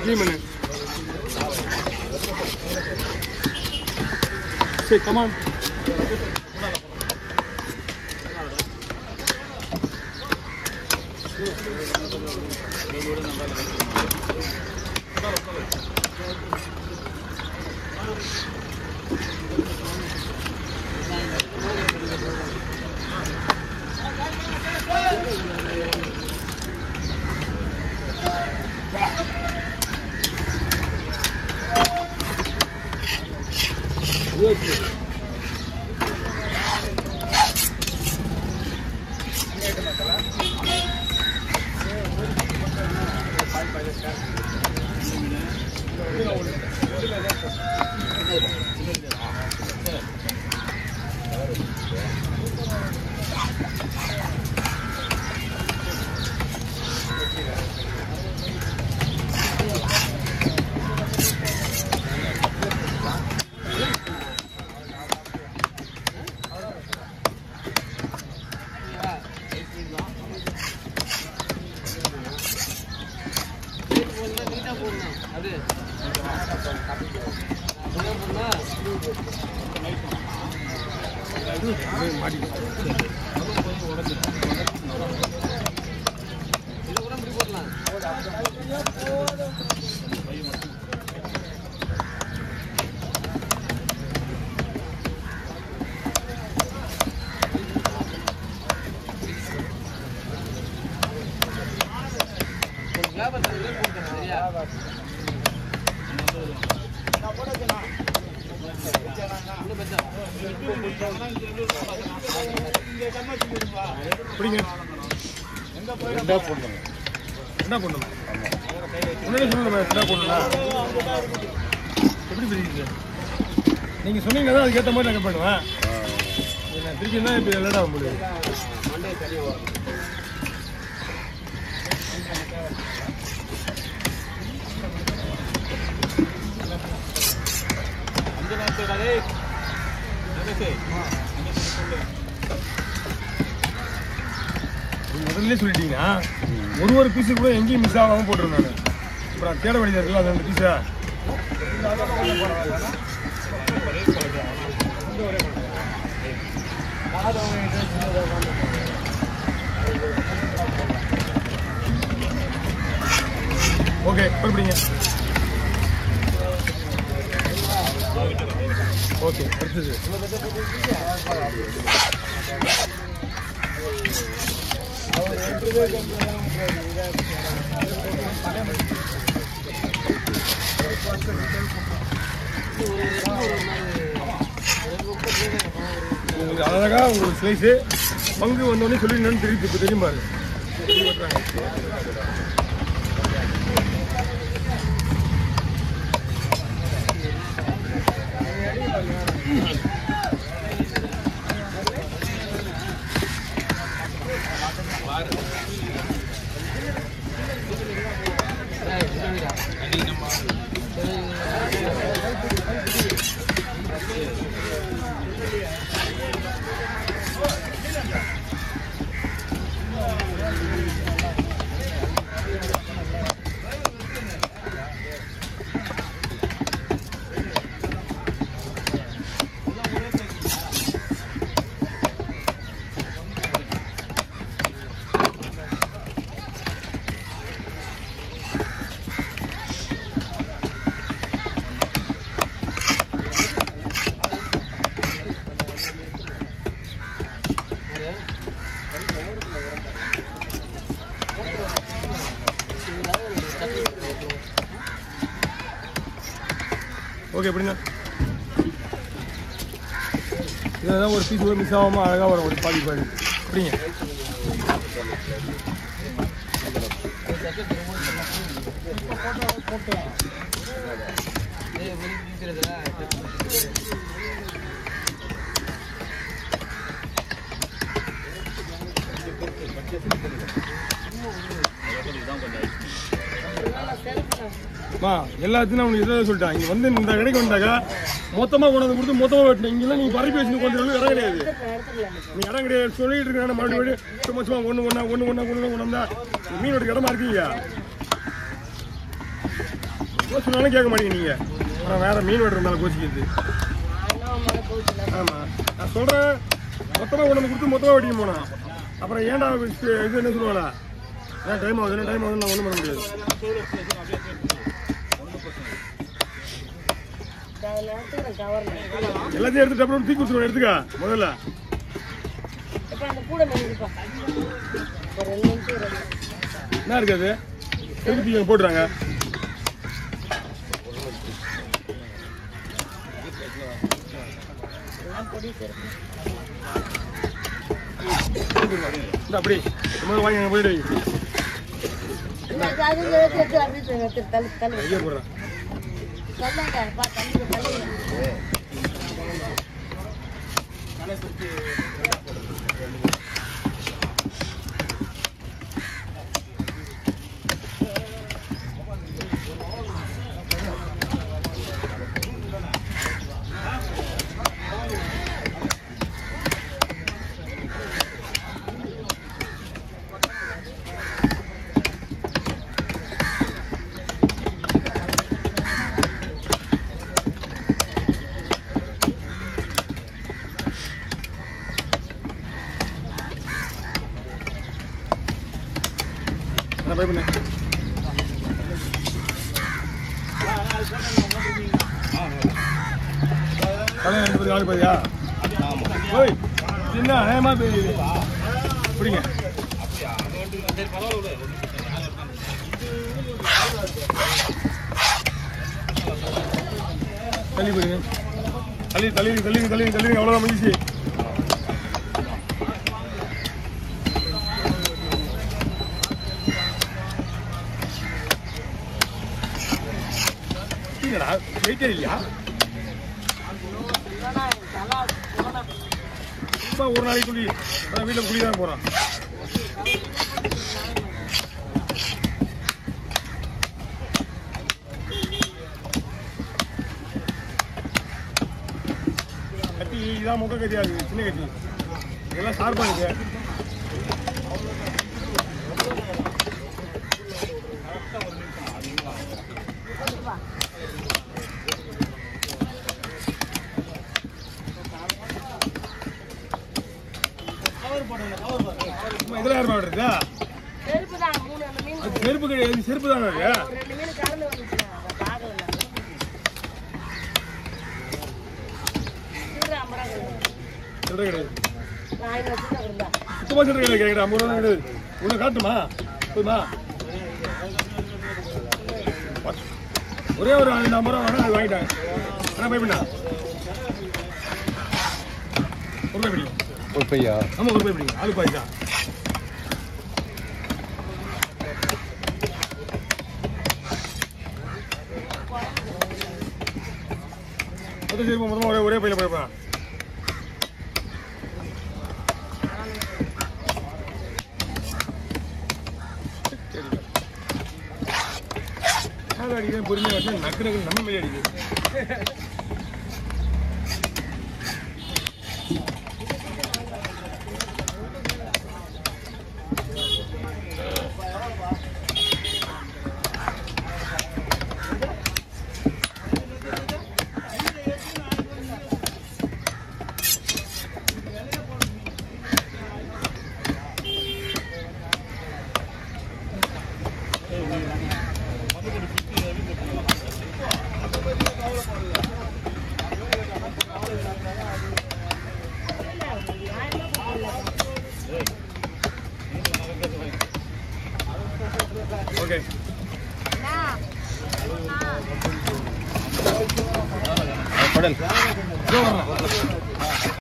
clean பண்ணு சரி come on பிடிங்க ரெண்டா போடணும் என்ன பண்ணணும் முன்னாடி சொன்னது என்ன பண்ணலாம் எப்படி பிரிக்கிறீங்க நீங்க சொன்னீங்க தான் அதுக்கேற்ற மாதிரி நாங்கள் பண்ணுவேன் நான் பிரிக்கணும்னா இப்போ லேட் ஆக முடியாது முதல்ல சொல்லிட்டீங்கன்னா ஒரு ஒரு பீஸு கூட எங்கேயும் மிஸ் ஆகாம போட்டுருவேன் நான் அப்புறம் தேட வேண்டியது இருக்குல்ல அது அந்த பீஸா ஓகே பிடிங்க ஓகே அடுத்தது உங்களுக்கு அழகா உங்களுக்கு ஸ்லைஸு பங்கு வந்தோடனே சொல்லிடணும்னு தெரியுது இப்போ தெரியும் பாரு ஓகே எப்படிங்க இதெல்லாம் ஒரு பீஸ் கூட மிஸ் ஆகாமல் அழகாக வரும் ஒரு பாதி பாதி எப்படிங்க மா எல்லாத்தையும் நான் உனக்கு இதை சொல்லிட்டேன் இங்கே வந்து இந்த கடைக்கு வந்தாக்கா மொத்தமாக கொண்டு வந்து கொடுத்து மொத்தமாக வெட்டணும் இங்கெல்லாம் நீங்கள் பரப்பி வச்சு கொண்டு வரணும் இடம் கிடையாது நீ இடம் கிடையாது சொல்லிட்டு இருக்காங்க மறுபடியும் சும்மா சும்மா ஒன்று ஒன்றா ஒன்று ஒன்றா கொண்டு கொண்டு வந்தா மீனோட இடமா இருக்கீங்க எவ்வளோ சொன்னாலும் கேட்க மாட்டீங்க நீங்கள் அப்புறம் வேற மீன் வெட்டுற மேலே கோச்சிக்கிறது ஆமாம் நான் சொல்கிறேன் மொத்தமாக கொண்டு வந்து கொடுத்து மொத்தமாக வெட்டிக்க போனேன் அப்புறம் ஏன்டா இது இது என்ன சொல்லுவாங்களா ஏன் டைம் ஆகுது என்ன டைம் ஆகுதுன்னு நான் ஒன்றும் பண்ண முடியாது எல்லாத்தையும் எடுத்து டப்பு தூக்கி கொடுத்துருவோம் எடுத்துக்க முதல்ல என்ன இருக்காது திருப்பி தூக்கி போட்டுறாங்க இந்த அப்படி சும்மா வாங்கி அங்கே போயிடு ஐயா போடுறேன் என்ன பை பண்ணு கல்யாணம் ரெண்டு பேருக்கு ஆளு பாதியா ஓய் சின்ன அநேகமா தெரியுது பிடிங்க தள்ளி போடுங்க தள்ளி தள்ளி தள்ளி தள்ளி தள்ளி அவ்வளோதான் முடிச்சு இல்லடா வெயிட்டே இல்லையா சும்மா ஒரு நாளைக்கு குழி அதான் வீட்டில் குழி தான் போகிறான் கத்தி இதான் முக்க கத்தியாது சின்ன கத்தி இதெல்லாம் ஷார்ப்பாக இருக்கு சும்மா இதில் யாருமா விடுறதா அது செருப்பு கிடையாது செருப்பு தானே இருக்கு சில்லறை கிடையாது சுத்தமாக சில்லறை கிடையாது கிடையாது ஐம்பது ரூபா தான் கிடையாது ஒன்று காட்டுமா போதுமா ஒரே ஒரு ரெண்டு ஐம்பது ரூபா வேணும் அது வாங்கிட்டேன் என்ன பை பண்ணா ஒரு பை பிடிக்கும் ஒரு பையா ஆமா ஒரு பை பிடிக்கும் ஆளு பாய் தான் மொத்தம் சரி மொத்தமாக ஒரே ஒரே பையில போய்ப்பேன் அடிக்கிறேன் பொறுமையாக வச்சு நக்கு நக்கு நம்ம மேலே அடிக்குது ஓகே படல் இதோ வரேன்